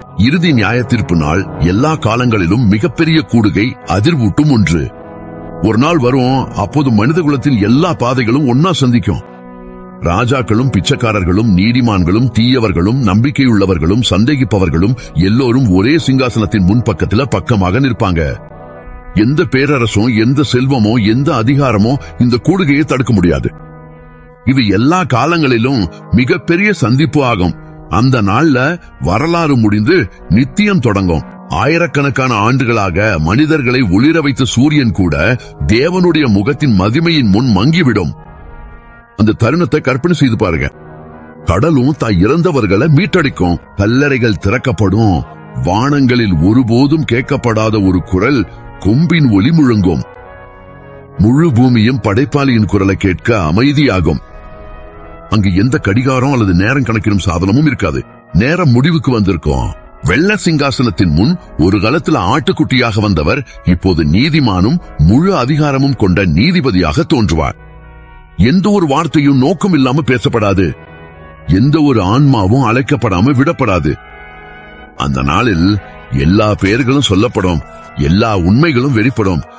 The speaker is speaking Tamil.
இறுதி நியாய தீர்ப்பு நாள் எல்லா காலங்களிலும் மிகப்பெரிய கூடுகை அதிர்வூட்டும் ஒன்று ஒரு நாள் வரும் அப்போது மனித குலத்தின் எல்லா பாதைகளும் ஒன்னா சந்திக்கும் ராஜாக்களும் பிச்சைக்காரர்களும் நீதிமான்களும் தீயவர்களும் நம்பிக்கையுள்ளவர்களும் சந்தேகிப்பவர்களும் எல்லோரும் ஒரே சிங்காசனத்தின் முன்பக்கத்துல பக்கமாக நிற்பாங்க எந்த பேரரசும் எந்த செல்வமோ எந்த அதிகாரமோ இந்த கூடுகையை தடுக்க முடியாது இது எல்லா காலங்களிலும் மிகப்பெரிய சந்திப்பு ஆகும் அந்த நாள்ல வரலாறு முடிந்து நித்தியம் தொடங்கும் ஆயிரக்கணக்கான ஆண்டுகளாக மனிதர்களை ஒளிர வைத்த சூரியன் கூட தேவனுடைய முகத்தின் மகிமையின் முன் மங்கிவிடும் அந்த தருணத்தை கற்பனை செய்து பாருங்க கடலும் தாய் இறந்தவர்களை மீட்டடிக்கும் கல்லறைகள் திறக்கப்படும் வானங்களில் ஒருபோதும் கேட்கப்படாத ஒரு குரல் கொம்பின் ஒலி முழங்கும் முழு பூமியும் படைப்பாளியின் குரலை கேட்க அமைதியாகும் அங்கு எந்த கடிகாரம் அல்லது நேரம் கணக்கிடும் சாதனமும் இருக்காது நேரம் முடிவுக்கு வந்திருக்கும் வெள்ள சிங்காசனத்தின் முன் ஒரு காலத்துல ஆட்டுக்குட்டியாக வந்தவர் இப்போது நீதிமானும் முழு அதிகாரமும் கொண்ட நீதிபதியாக தோன்றுவார் எந்த ஒரு வார்த்தையும் நோக்கம் இல்லாம பேசப்படாது எந்த ஒரு ஆன்மாவும் அழைக்கப்படாம விடப்படாது அந்த நாளில் எல்லா பெயர்களும் சொல்லப்படும் எல்லா உண்மைகளும் வெளிப்படும்